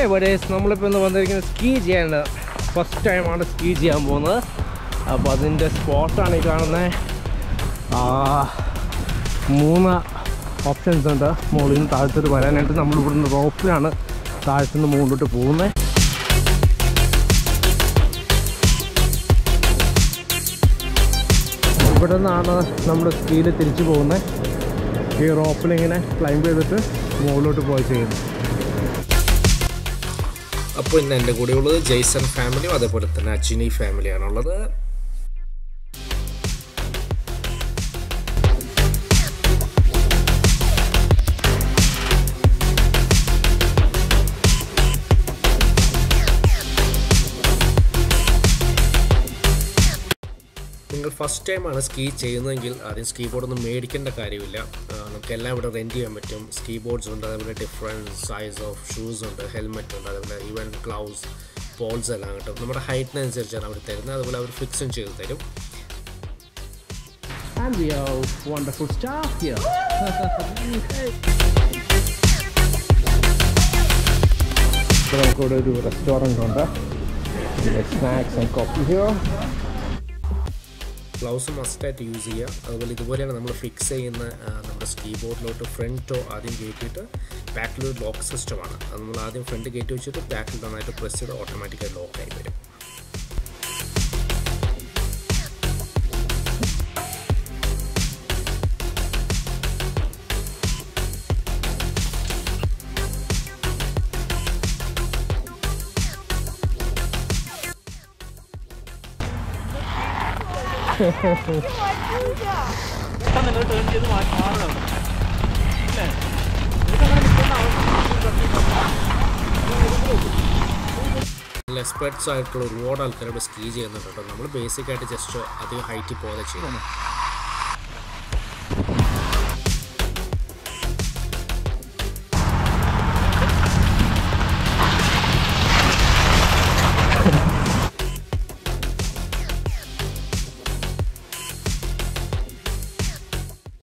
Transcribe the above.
വരേസ് നമ്മളിപ്പോൾ ഇന്ന് വന്നിരിക്കുന്നത് സ്കീ ചെയ്യാൻ ഫസ്റ്റ് ടൈമാണ് സ്കീ ചെയ്യാൻ പോകുന്നത് അപ്പോൾ അതിൻ്റെ സ്പോട്ടാണ് ഈ കാണുന്നത് മൂന്ന് ഓപ്ഷൻസ് ഉണ്ട് മുകളിൽ നിന്ന് താഴത്തോട്ട് വരാനായിട്ട് നമ്മൾ ഇവിടുന്ന് റോപ്പിലാണ് താഴത്തുനിന്ന് മുകളിലോട്ട് പോകുന്നത് ഇവിടെ നിന്നാണ് നമ്മൾ സ്കീയിൽ തിരിച്ചു പോകുന്നത് ഈ റോപ്പിലിങ്ങനെ ക്ലൈംബ് ചെയ്തിട്ട് മുകളിലോട്ട് പോയി ചെയ്യുന്നു അപ്പോൾ ഇന്ന് എൻ്റെ കൂടെയുള്ളത് ജെയ്സൺ ഫാമിലിയും അതേപോലെ തന്നെ അച്ചിനി ഫാമിലിയാണുള്ളത് നിങ്ങൾ ഫസ്റ്റ് ടൈമാണ് സ്കീ ചെയ്യുന്നതെങ്കിൽ ആദ്യം സ്കീ ബോർഡൊന്നും മേടിക്കേണ്ട കാര്യമില്ല ആ, നമുക്ക് എല്ലാം ഇവിടെ റെൻറ്റ് ചെയ്യാൻ പറ്റും സ്കീ ബോർഡ്സ് ഉണ്ട് അതേപോലെ ഡിഫറെൻറ്റ് സൈസ് ഓഫ് ഷൂസ് ഉണ്ട് ഹെൽമെറ്റ് ഉണ്ട് അതേപോലെ ഈവൻ ഗ്ലൗസ് പോൾസ് എല്ലാം കിട്ടും നമ്മുടെ ഹൈറ്റിനനുസരിച്ചാണ് അവർ തരുന്നത് അതുപോലെ അവർ ഫിക്സും ചെയ്ത് തരും And we have wonderful staff here. ഇപ്പോൾ നമുക്കിവിടെ ഒരു റെസ്റ്റോറൻ്റ് ഉണ്ട് snacks and coffee here gloves മസ്റ്റായിട്ട് യൂസ് ചെയ്യുക അതുപോലെ ഇതുപോലെയാണ് നമ്മൾ ഫിക്സ് ചെയ്യുന്ന ആ, നമ്മുടെ സ്കീ ബോർഡിലോട്ട് ഫ്രണ്ട് ടോ ആദ്യം കയറ്റിയിട്ട് ബാക്കിലൊരു ലോക്ക് സിസ്റ്റമാണ് അത് നമ്മൾ ആദ്യം ഫ്രണ്ട് കയറ്റി വെച്ചിട്ട് ബാക്കിൽ നന്നായിട്ട് പ്രസ് ചെയ്ത് ഓട്ടോമാറ്റിക്കായി ലോക്കായി വരും നല്ല എക്സ്പെർട്സ് ആയിട്ടുള്ള ഒരുപാട് ആൾക്കാരോട് സ്കീ ചെയ്യുന്നുണ്ട് കേട്ടോ നമ്മൾ ബേസിക് ആയിട്ട് ജസ്റ്റ് അധികം ഹൈറ്റിൽ പോലെ ചെയ്യും